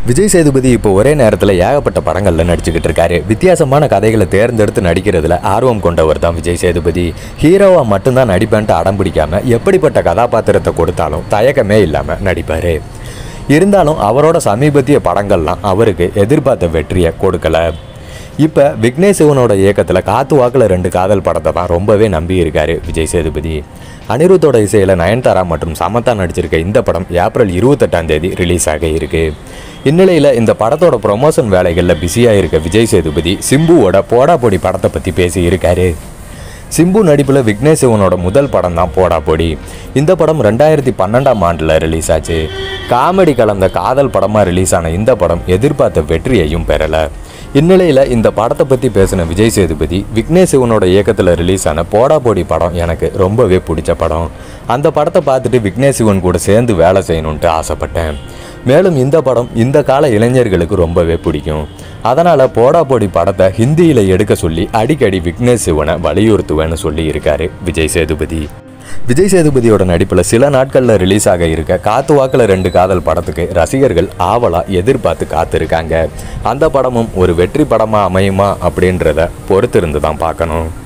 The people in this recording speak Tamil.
விஜய் சேதுபதி இப்போ ஒரே நேரத்தில் ஏகப்பட்ட படங்களில் நடிச்சுக்கிட்டு இருக்காரு வித்தியாசமான கதைகளை தேர்ந்தெடுத்து நடிக்கிறதுல ஆர்வம் கொண்டவர் தான் விஜய் சேதுபதி ஹீரோவா மட்டும்தான் நடிப்பேன்ட்டு அடம் பிடிக்காம எப்படிப்பட்ட கதாபாத்திரத்தை கொடுத்தாலும் தயக்கமே இல்லாமல் நடிப்பார் இருந்தாலும் அவரோட சமீபத்திய படங்கள்லாம் அவருக்கு எதிர்பார்த்த வெற்றியை கொடுக்கல இப்போ விக்னேஷ் சிவனோட இயக்கத்தில் காத்து வாக்கில் ரெண்டு காதல் படத்தை தான் ரொம்பவே நம்பி இருக்காரு விஜய் சேதுபதி அனிருத்தோட இசையில் நயன்தாரா மற்றும் சமந்தா நடிச்சிருக்க இந்த படம் ஏப்ரல் இருபத்தெட்டாம் தேதி ரிலீஸ் ஆக இருக்கு இந்நிலையில் இந்த படத்தோட ப்ரொமோஷன் வேலைகளில் பிஸியாக இருக்க விஜய் சேதுபதி சிம்புவோட போடா பொடி படத்தை பற்றி பேசி இருக்காரு சிம்பு நடிப்பில் விக்னேஷ் சிவனோட முதல் படம் தான் போடா பொடி இந்த படம் ரெண்டாயிரத்தி பன்னெண்டாம் ஆண்டில் ரிலீஸ் ஆச்சு காமெடி கலந்த காதல் படமாக ரிலீஸ் ஆன இந்த படம் எதிர்பார்த்த வெற்றியையும் பெறலை இந்நிலையில் இந்த படத்தை பற்றி பேசின விஜய் சேதுபதி விக்னேஷ் சிவனோட இயக்கத்தில் ரிலீஸ் ஆன போடா போடி படம் எனக்கு ரொம்பவே பிடிச்ச படம் அந்த படத்தை பார்த்துட்டு விக்னேஷ் சிவன் கூட சேர்ந்து வேலை செய்யணுன்ட்டு ஆசைப்பட்டேன் மேலும் இந்த படம் இந்த கால இளைஞர்களுக்கு ரொம்பவே பிடிக்கும் அதனால் போடா போடி படத்தை ஹிந்தியில் எடுக்க சொல்லி அடிக்கடி விக்னேஷ் சிவனை வலியுறுத்துவேன்னு சொல்லி இருக்காரு விஜய் சேதுபதி விஜய் சேதுபதியோட நடிப்பில் சில நாட்களில் ரிலீஸ் ஆக இருக்க காத்து வாக்கில் ரெண்டு காதல் படத்துக்கு ரசிகர்கள் ஆவலாக எதிர்பார்த்து காத்திருக்காங்க அந்த படமும் ஒரு வெற்றி படமாக அமையுமா அப்படின்றத பொறுத்திருந்து தான் பார்க்கணும்